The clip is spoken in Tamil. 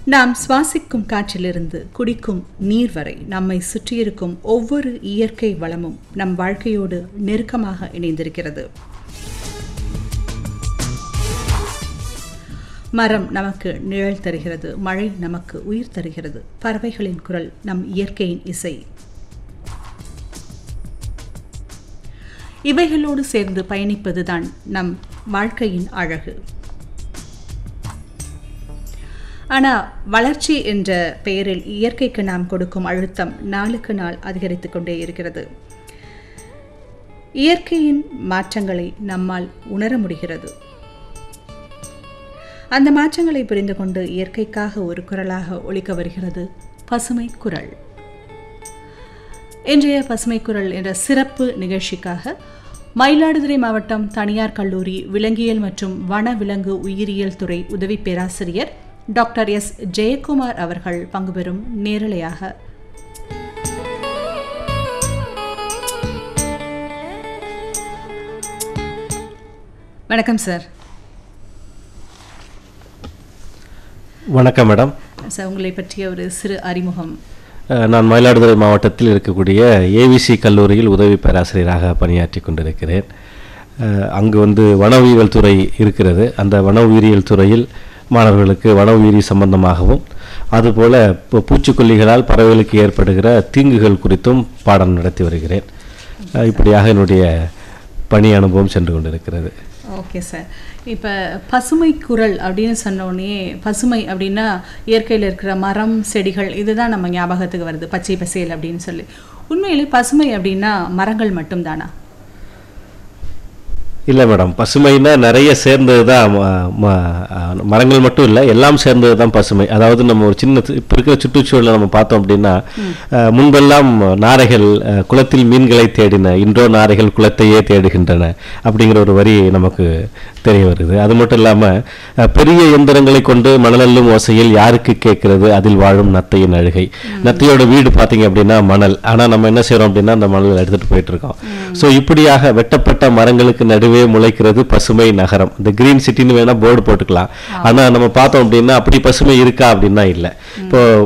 நாம் சுவாசிக்கும் காற்றிலிருந்து குடிக்கும் நீர் வரை நம்மை சுற்றியிருக்கும் ஒவ்வொரு இயற்கை வளமும் நம் வாழ்க்கையோடு நெருக்கமாக இணைந்திருக்கிறது மரம் நமக்கு நிழல் தருகிறது மழை நமக்கு உயிர் தருகிறது பறவைகளின் குரல் நம் இயற்கையின் இசை இவைகளோடு சேர்ந்து பயணிப்பதுதான் நம் வாழ்க்கையின் அழகு ஆனால் வளர்ச்சி என்ற பெயரில் இயற்கைக்கு நாம் கொடுக்கும் அழுத்தம் நாளுக்கு நாள் அதிகரித்து கொண்டே இருக்கிறது இயற்கையின் மாற்றங்களை நம்மால் உணர முடிகிறது அந்த மாற்றங்களை புரிந்து கொண்டு இயற்கைக்காக ஒரு குரலாக ஒழிக்க வருகிறது பசுமை குரல் இன்றைய பசுமை குரல் என்ற சிறப்பு நிகழ்ச்சிக்காக மயிலாடுதுறை மாவட்டம் தனியார் கல்லூரி விலங்கியல் மற்றும் வன விலங்கு உயிரியல் துறை உதவி பேராசிரியர் டாக்டர் எஸ் ஜெயக்குமார் அவர்கள் பங்கு பெறும் நேரலையாக வணக்கம் சார் வணக்கம் மேடம் சார் உங்களை பற்றிய ஒரு சிறு அறிமுகம் அஹ், நான் மயிலாடுதுறை மாவட்டத்தில் இருக்கக்கூடிய ஏவிசி கல்லூரியில் உதவி பேராசிரியராக பணியாற்றி கொண்டிருக்கிறேன் அஹ், அங்கு வந்து வன உயிரியல் துறை இருக்கிறது அந்த வன உயிரியல் துறையில் மாணவர்களுக்கு வன உயிரி சம்பந்தமாகவும் அதுபோல இப்போ பூச்சிக்கொல்லிகளால் பறவைகளுக்கு ஏற்படுகிற தீங்குகள் குறித்தும் பாடம் நடத்தி வருகிறேன் அஹ், இப்படியாக என்னுடைய பணி அனுபவம் சென்று கொண்டிருக்கிறது ஓகே சார் இப்போ பசுமை குரல் அப்படின்னு சொன்னோடனே பசுமை அப்படின்னா இயற்கையில் இருக்கிற மரம் செடிகள் இதுதான் நம்ம ஞாபகத்துக்கு வருது பச்சை பசேல் அப்படின்னு சொல்லி உண்மையிலே பசுமை அப்படின்னா மரங்கள் மட்டும்தானா இல்லை மேடம் பசுமைனா நிறைய சேர்ந்தது தான் மரங்கள் மட்டும் இல்லை எல்லாம் சேர்ந்தது தான் பசுமை அதாவது நம்ம ஒரு சின்ன இப்போ இருக்கிற சுற்றுச்சூழலை நம்ம பார்த்தோம் அப்படின்னா அஹ், முன்பெல்லாம் நாரைகள் அஹ், குளத்தில் மீன்களை தேடின இன்றோ நாரைகள் குளத்தையே தேடுகின்றன அப்படிங்கிற ஒரு வரி நமக்கு தெரிய வருது அது மட்டும் இல்லாமல் பெரிய எந்திரங்களை கொண்டு மணலல்லும் ஓசையில் யாருக்கு கேட்கிறது அதில் வாழும் நத்தையின் அழுகை நத்தையோட வீடு பார்த்தீங்க அப்படின்னா மணல் ஆனால் நம்ம என்ன செய்றோம் அப்படின்னா அந்த மணல் எடுத்துகிட்டு போயிட்டு இருக்கோம் ஸோ இப்படியாக வெட்டப்பட்ட மரங்களுக்கு நடுவே முளைக்கிறது பசுமை நகரம் இந்த கிரீன் சிட்டின்னு வேணா போர்டு போட்டுக்கலாம் ஆனா நம்ம பார்த்தோம் அப்படின்னா அப்படி பசுமை இருக்கா அப்படின்னா இல்லை இப்போ